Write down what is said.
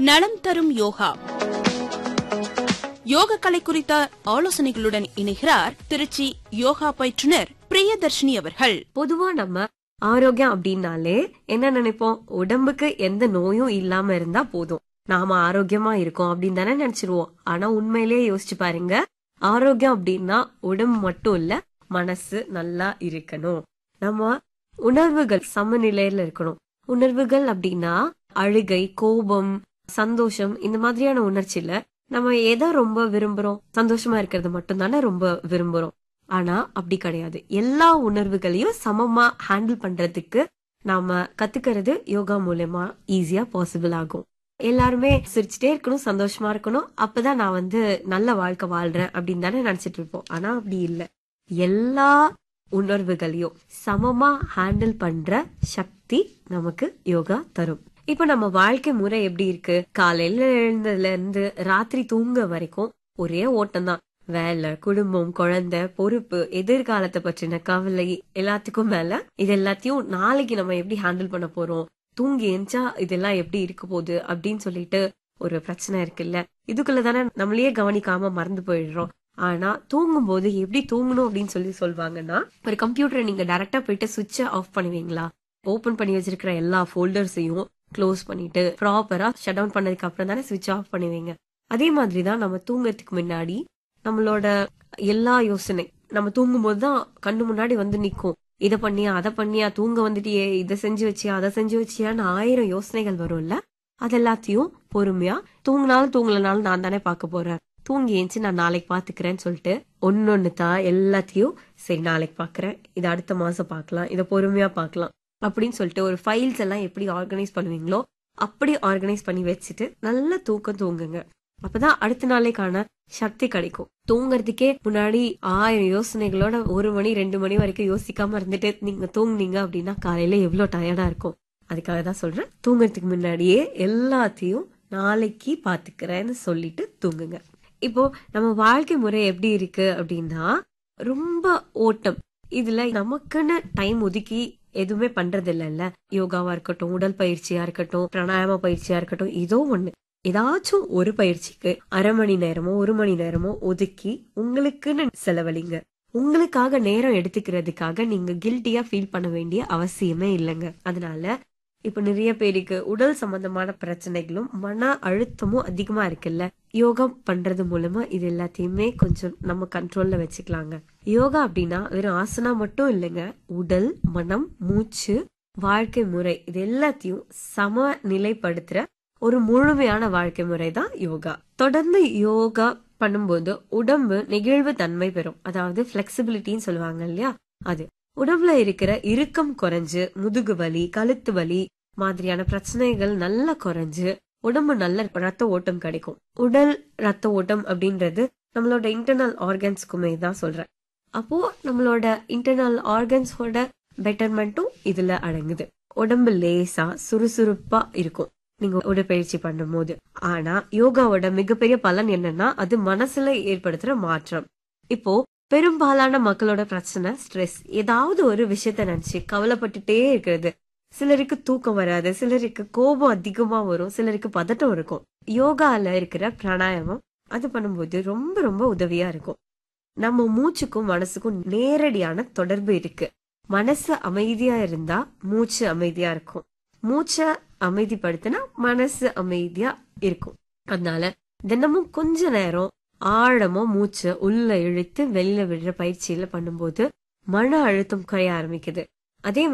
நலம் தரும் யோகா யோக கலை குறித்த ஆலோசனைகளுடன் இணைகிறார் திருச்சி யோகா பயிற்றுனர் பிரியதர்ஷினி அவர்கள் பொதுவா நம்ம ஆரோக்கியம் அப்படின்னாலே என்ன நினைப்போம் உடம்புக்கு எந்த நோயும் இல்லாம இருந்தா போதும் நாம ஆரோக்கியமா இருக்கோம் அப்படின்னு தானே நினைச்சிருவோம் ஆனா உண்மையிலேயே யோசிச்சு பாருங்க ஆரோக்கியம் அப்படின்னா உடம்பு மட்டும் இல்ல மனசு நல்லா இருக்கணும் நம்ம உணர்வுகள் சமநிலையில இருக்கணும் உணர்வுகள் அப்படின்னா அழுகை கோபம் சந்தோஷம் இந்த மாதிரியான உணர்ச்சியில நம்ம எதை ரொம்ப விரும்புறோம் சந்தோஷமா இருக்கிறது மட்டும் தானே ரொம்ப விரும்புறோம் ஆனா அப்படி கிடையாது எல்லா உணர்வுகளையும் சமமா ஹேண்டில் பண்றதுக்கு நாம கத்துக்கிறது யோகா மூலயமா ஈஸியா பாசிபிள் ஆகும் எல்லாருமே சிரிச்சுட்டே இருக்கணும் சந்தோஷமா இருக்கணும் அப்பதான் நான் வந்து நல்ல வாழ்க்கை வாழ்றேன் அப்படின்னு தானே நினைச்சிட்டு இருப்போம் ஆனா அப்படி இல்ல எல்லா உணர்வுகளையும் சமமா ஹேண்டில் பண்ற சக்தி நமக்கு யோகா தரும் இப்ப நம்ம வாழ்க்கை முறை எப்படி இருக்கு காலையில எழுந்ததுல இருந்து ராத்திரி தூங்க வரைக்கும் ஒரே ஓட்டம் தான் வேலை குடும்பம் குழந்தை பொறுப்பு எதிர்காலத்தை பற்றின கவலை எல்லாத்துக்கும் மேல இது எல்லாத்தையும் நாளைக்கு நம்ம எப்படி ஹேண்டில் பண்ண போறோம் தூங்கி எஞ்சா இதெல்லாம் எப்படி இருக்க போகுது அப்படின்னு சொல்லிட்டு ஒரு பிரச்சனை இருக்குல்ல இதுக்குள்ள தானே நம்மளையே கவனிக்காம மறந்து போயிடுறோம் ஆனா தூங்கும் போது எப்படி தூங்கணும் அப்படின்னு சொல்லி சொல்லுவாங்கன்னா ஒரு கம்ப்யூட்டரை நீங்க டைரக்டா போயிட்டு சுவிட்ச ஆஃப் பண்ணுவீங்களா ஓபன் பண்ணி வச்சிருக்கிற எல்லா ஃபோல்டர்ஸையும் க்ளோஸ் பண்ணிட்டு ப்ராப்பரா ஷட் டவுன் பண்ணதுக்கு அப்புறம் தானே சுவிட்ச் ஆஃப் பண்ணுவீங்க அதே மாதிரி தான் நம்ம தூங்கறதுக்கு முன்னாடி நம்மளோட எல்லா யோசனை நம்ம தூங்கும் போது தான் கண்ணு முன்னாடி வந்து நிக்கும் இத பண்ணியா அதை பண்ணியா தூங்க வந்துட்டியே இதை செஞ்சு வச்சியா அதை செஞ்சு வச்சியான்னு ஆயிரம் யோசனைகள் வரும்ல அது எல்லாத்தையும் பொறுமையா தூங்கினாலும் தூங்கலனாலும் நான் தானே பார்க்க போறேன் தூங்கி ஏஞ்சி நான் நாளைக்கு பாத்துக்கிறேன்னு சொல்லிட்டு ஒன்னொன்னு தான் எல்லாத்தையும் சரி நாளைக்கு பாக்குறேன் இதை அடுத்த மாசம் பார்க்கலாம் இதை பொறுமையா பார்க்கலாம் அப்படின்னு சொல்லிட்டு ஒரு ஃபைல்ஸ் எல்லாம் எப்படி ஆர்கனைஸ் பண்ணுவீங்களோ அப்படி ஆர்கனைஸ் பண்ணி வச்சுட்டு நல்ல தூக்கம் தூங்குங்க அப்பதான் அடுத்த நாளைக்கான சக்தி கிடைக்கும் தூங்குறதுக்கே முன்னாடி ஆயிரம் யோசனைகளோட ஒரு மணி ரெண்டு மணி வரைக்கும் யோசிக்காம இருந்துட்டு நீங்க தூங்குனீங்க அப்படின்னா காலையில எவ்வளவு டயர்டா இருக்கும் அதுக்காக தான் சொல்றேன் தூங்குறதுக்கு முன்னாடியே எல்லாத்தையும் நாளைக்கு பாத்துக்கிறேன்னு சொல்லிட்டு தூங்குங்க இப்போ நம்ம வாழ்க்கை முறை எப்படி இருக்கு அப்படின்னா ரொம்ப ஓட்டம் இதுல நமக்குன்னு டைம் ஒதுக்கி எதுவுமே பண்றது இல்லைல்ல யோகாவா இருக்கட்டும் உடல் பயிற்சியா இருக்கட்டும் பிராணாயாம பயிற்சியா இருக்கட்டும் ஏதோ ஒண்ணு ஏதாச்சும் ஒரு பயிற்சிக்கு அரை மணி நேரமோ ஒரு மணி நேரமோ ஒதுக்கி உங்களுக்குன்னு செலவழிங்க உங்களுக்காக நேரம் எடுத்துக்கிறதுக்காக நீங்க கில்ட்டியா ஃபீல் பண்ண வேண்டிய அவசியமே இல்லைங்க அதனால இப்ப நிறைய பேருக்கு உடல் சம்பந்தமான பிரச்சனைகளும் மன அழுத்தமும் அதிகமா இருக்குல்ல யோகா பண்றது மூலமா இது எல்லாத்தையுமே கொஞ்சம் நம்ம கண்ட்ரோல்ல வச்சுக்கலாங்க யோகா அப்படின்னா வெறும் ஆசனா மட்டும் இல்லைங்க உடல் மனம் மூச்சு வாழ்க்கை முறை இது எல்லாத்தையும் சம நிலைப்படுத்துற ஒரு முழுமையான வாழ்க்கை முறை தான் யோகா தொடர்ந்து யோகா பண்ணும்போது உடம்பு நெகிழ்வு தன்மை பெறும் அதாவது பிளெக்சிபிலிட்டின்னு சொல்லுவாங்க இல்லையா அது உடம்புல இருக்கிற இறுக்கம் குறைஞ்சு முதுகு வலி கழுத்து வலி மாதிரியான பிரச்சனைகள் நல்லா குறைஞ்சு உடம்பு நல்ல ரத்த ஓட்டம் கிடைக்கும் உடல் ரத்த ஓட்டம் அப்படின்றது நம்மளோட இன்டர்னல் ஆர்கன்ஸ்க்குமே தான் சொல்றேன் அப்போ நம்மளோட இன்டர்னல் ஆர்கன்ஸோட பெட்டர்மெண்ட்டும் இதுல அடங்குது உடம்பு லேசா சுறுசுறுப்பா இருக்கும் நீங்க உடற்பயிற்சி பண்ணும் போது ஆனா யோகாவோட மிகப்பெரிய பலன் என்னன்னா அது மனசுல ஏற்படுத்துற மாற்றம் இப்போ பெரும்பாலான மக்களோட பிரச்சனை ஸ்ட்ரெஸ் ஏதாவது ஒரு விஷயத்த நினைச்சு கவலைப்பட்டுட்டே இருக்கிறது சிலருக்கு தூக்கம் வராது சிலருக்கு கோபம் அதிகமா வரும் சிலருக்கு பதட்டம் இருக்கும் யோகால இருக்கிற பிராணாயாமம் அது பண்ணும்போது ரொம்ப ரொம்ப உதவியா இருக்கும் நம்ம மூச்சுக்கும் மனசுக்கும் நேரடியான தொடர்பு இருக்கு மனசு அமைதியா இருந்தா மூச்சு அமைதியா இருக்கும் மூச்சை அமைதிப்படுத்தினா மனசு அமைதியா இருக்கும் அதனால தினமும் கொஞ்ச நேரம் ஆழமா மூச்சை உள்ள இழுத்து வெளியில விடுற பயிற்சியில பண்ணும்போது மன அழுத்தம் குறைய ஆரம்பிக்குது அதே